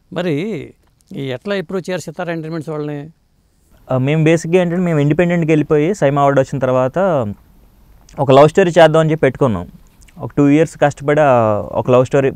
మరి ఈ ఎట్లా అప్రోచ్ చేయారు సితారా ఎంటర్టైన్మెంట్స్ వాళ్ళని ఆ, మేము బేసిక్గా ఏంటంటే మేము ఇండిపెండెంట్కి వెళ్ళిపోయి సైమా అవార్డు వచ్చిన తర్వాత ఒక లవ్ స్టోరీ చేద్దాం అని చెప్పి పెట్టుకున్నాం ఒక టూ ఇయర్స్ కష్టపడి ఆ ఒక లవ్ స్టోరీ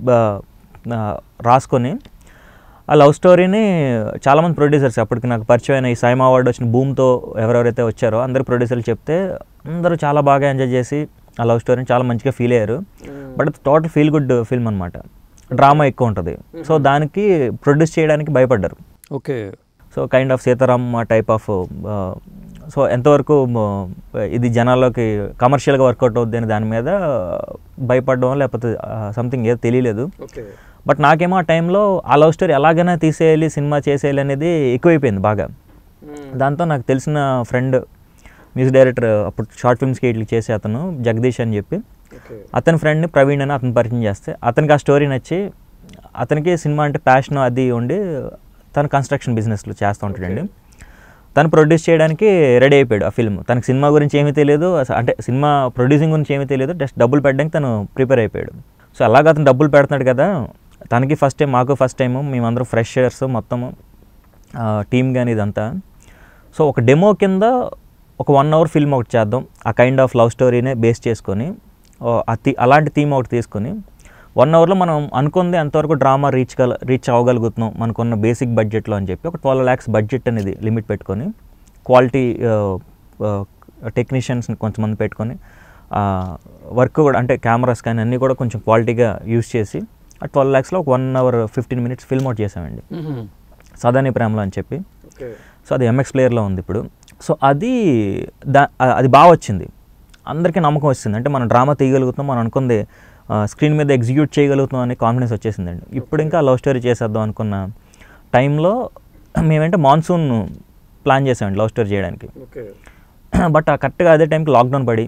రాసుకొని ఆ లవ్ స్టోరీని చాలామంది ప్రొడ్యూసర్స్ అప్పటికి నాకు పరిచయం అయిన ఈ సైమా అవార్డు వచ్చిన భూమితో ఎవరెవరైతే వచ్చారో అందరు ప్రొడ్యూసర్లు చెప్తే అందరూ చాలా బాగా ఎంజాయ్ చేసి ఆ లవ్ స్టోరీని చాలా మంచిగా ఫీల్ అయ్యారు but total feel good film అనమాట డ్రామా ఎక్కువ ఉంటుంది సో దానికి ప్రొడ్యూస్ చేయడానికి భయపడ్డారు okay so kind of Sitaram type of so ఎంతవరకు మ, ఇది జనాల్లోకి కమర్షియల్గా వర్కౌట్ అవుద్ది అని దాని మీద భయపడడం లేకపోతే సంథింగ్ ఏదో తెలియలేదు ఓకే బట్ నాకేమో ఆ టైంలో ఆ లవ్ స్టోరీ ఎలాగైనా తీసేయాలి సినిమా చేసేయాలి అనేది ఎక్కువైపోయింది బాగా దాంతో నాకు తెలిసిన ఫ్రెండ్ మ్యూజిక్ డైరెక్టర్ అప్పుడు షార్ట్ ఫిల్మ్స్కి ఇట్లా చేసే అతను జగదీష్ అని చెప్పి ఓకే అతని ఫ్రెండ్ని ప్రవీణ్ అని అతను పరిచయం చేస్తే అతనికి ఆ స్టోరీ నచ్చి అతనికి సినిమా అంటే ప్యాషన్ అది ఉండి తను కన్స్ట్రక్షన్ బిజినెస్లో చేస్తూ ఉంటాడండి తను ప్రొడ్యూస్ చేయడానికి రెడీ అయిపోయాడు ఆ ఫిల్మ్ తనకి సినిమా గురించి ఏమీ తెలియదు అస- అంటే సినిమా ప్రొడ్యూసింగ్ గురించి ఏమీ తెలియదు జస్ట్ డబ్బులు పెట్టడానికి తను ప్రిపేర్ అయిపోయాడు సో అలాగ అతను డబ్బులు పెడుతున్నాడు కదా తనకి ఫస్ట్ టైం మాకు ఫస్ట్ టైం మేమందరం ఫ్రెషర్స్ మొత్తము టీమ్ కానీ ఇదంతా సో ఒక డెమో కింద ఒక వన్ అవర్ ఫిల్మ్ ఒకటి చేద్దాం ఆ కైండ్ ఆఫ్ లవ్ స్టోరీనే బేస్ చేసుకొని ఓ, ఆ థీ అలాంటి థీమ్ ఒకటి తీసుకొని వన్ అవర్లో మనం అనుకుంది ఎంతవరకు డ్రామా రీచ్ కల రీచ్ అవ్వగలుగుతున్నాం మనకున్న బేసిక్ బడ్జెట్లో అని చెప్పి ఒక ట్వెల్వ్ ల్యాక్స్ బడ్జెట్ అనేది లిమిట్ పెట్టుకొని క్వాలిటీ టెక్నీషియన్స్ని కొంతమంది పెట్టుకొని వర్క్ కూడా అంటే కెమెరాస్ కానీ అన్నీ కూడా కొంచెం క్వాలిటీగా యూస్ చేసి ఆ ట్వెల్వ్ ల్యాక్స్లో ఒక one hour fifteen minutes film out చేసామండి సదాని ప్రేమలో అని చెప్పి ఓకే సో అది ఎంఎక్స్ ప్లేయర్లో ఉంది ఇప్పుడు సో అది దా ఆ- అది బాగా వచ్చింది అందరికీ నమ్మకం వచ్చింది అంటే మనం డ్రామా తీయగలుగుతున్నాం మనం అనుకుంది స్క్రీన్ మీద ఎగ్జిక్యూట్ చేయగలుగుతున్నాం అనే కాన్ఫిడెన్స్ వచ్చేసిందండి ఇప్పుడు ఇంకా లవ్ స్టోరీ చేసేద్దాం అనుకున్న టైంలో మేమంటే మాన్సూన్ ప్లాన్ చేసామండి లవ్ స్టోరీ చేయడానికి ఓకే బట్ ఆ కరెక్ట్గా అదే టైంకి లాక్డౌన్ పడి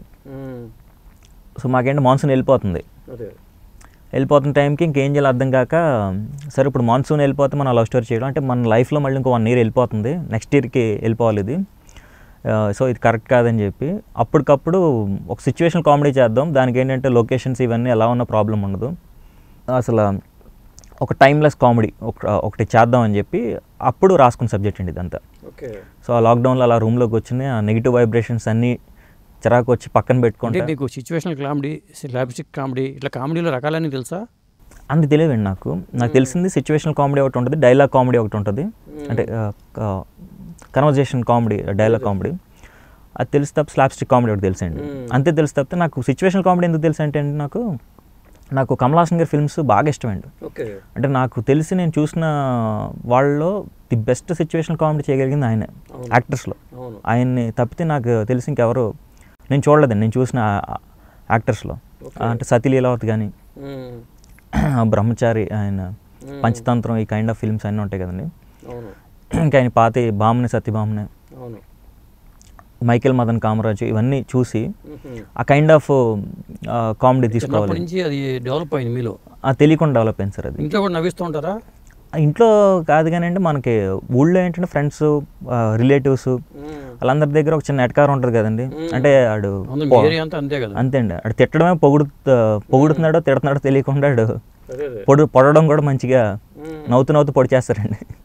సో మాకేంటి మాన్సూన్ వెళ్ళిపోతుంది అదే వెళ్ళిపోతున్న టైంకి ఇంకేం చేయాలి అర్థం కాక సరే ఇప్పుడు మాన్సూన్ వెళ్ళిపోతే మనం లవ్ స్టోరీ చేయడం అంటే మన లైఫ్లో మళ్ళీ ఇంకో వన్ ఇయర్ వెళ్ళిపోతుంది నెక్స్ట్ ఇయర్కి వెళ్ళిపోవాలి ఇది సో ఇది కరెక్ట్ కాదని చెప్పి అప్పటికప్పుడు ఒక సిచ్యువేషన్ కామెడీ చేద్దాం దానికి ఏంటంటే లొకేషన్స్ ఇవన్నీ ఎలా ఉన్న ప్రాబ్లం ఉండదు అసలు ఒక టైమ్లెస్ కామెడీ ఒకటి చేద్దాం అని చెప్పి అప్పుడు రాసుకున్న సబ్జెక్ట్ అండి ఇదంతా ఓకే సో ఆ లాక్డౌన్లో అలా రూమ్లోకి వచ్చినాయి ఆ నెగిటివ్ వైబ్రేషన్స్ అన్నీ చిరాకు వచ్చి పక్కన అంటే పెట్టుకుంటే నీకు సిచ్యువేషనల్ కామెడీ లాబిస్టిక్ కామెడీ ఇట్లా కామెడీలో రకాలన్నీ తెలుసా అంత తెలియదండి నాకు నాకు తెలిసింది సిచ్యువేషనల్ కామెడీ ఒకటి ఉంటుంది డైలాగ్ కామెడీ ఒకటి ఉంటుంది అంటే కన్వర్జేషన్ కామెడీ డైలాగ్ కామెడీ అది తెలిసి తప్ప స్లాప్స్టిక్ కామెడీ ఒకటి తెలుసండి అంతే తెలిసి తప్పితే నాకు సిచ్యువేషనల్ కామెడీ ఎందుకు తెలుసు అంటే అండి నాకు నాకు కమల్ హాసన్ గారి ఫిల్మ్స్ బాగా ఇష్టమండి ఓకే అంటే నాకు తెలిసి నేను చూసిన వాళ్ళలో ది బెస్ట్ సిచ్యువేషనల్ కామెడీ చేయగలిగింది ఆయనే అవును. యాక్టర్స్లో అవును ఆయన్ని తప్పితే నాకు తెలిసి ఇంకెవరు నేను చూడలేదండి నేను చూసిన యాక్టర్స్లో Okay. అంటే సతీ లీలావత్ కానీ మ్మ్. బ్రహ్మచారి ఆయన మ్మ్. పంచతంత్రం ఈ కైండ్ ఆఫ్ ఫిల్మ్స్ అన్నీ ఉంటాయి కదండి అవును ఇంకా ఆయన పాతి బామ్మని సత్యభామని అవును మైకేల్ మదన్ కామరాజు ఇవన్నీ చూసి మ్మ్. ఆ కైండ్ ఆఫ్ కామెడీ చిన్నప్పటి తీసుకోవాలి నుంచి అది డెవలప్ అయింది మీలో ఆ తెలియకుండా డెవలప్ అయింది సార్ అది ఇంట్లో కూడా నవ్విస్తూ ఉంటారా ఆ ఇంట్లో కాదు కానీ అంటే మనకి ఊళ్ళో ఏంటంటే ఫ్రెండ్స్ రిలేటివ్స్ వాళ్ళందరి దగ్గర ఒక చిన్న ఎటకారం ఉంటుంది కదండి అంటే ఆడు అవును పో- ఏరియా అంతా అంతే కదా అంతే అండి ఆడు తిట్టడమే పొగుడు పొగుడుతున్నాడో తిడుతున్నాడో తెలియకుండా ఆడు అదే అదే పొడు పొడవడం కూడా మంచిగా మ్మ్. నవ్వుతూ నవ్వుతూ పొడి చేస్తారండి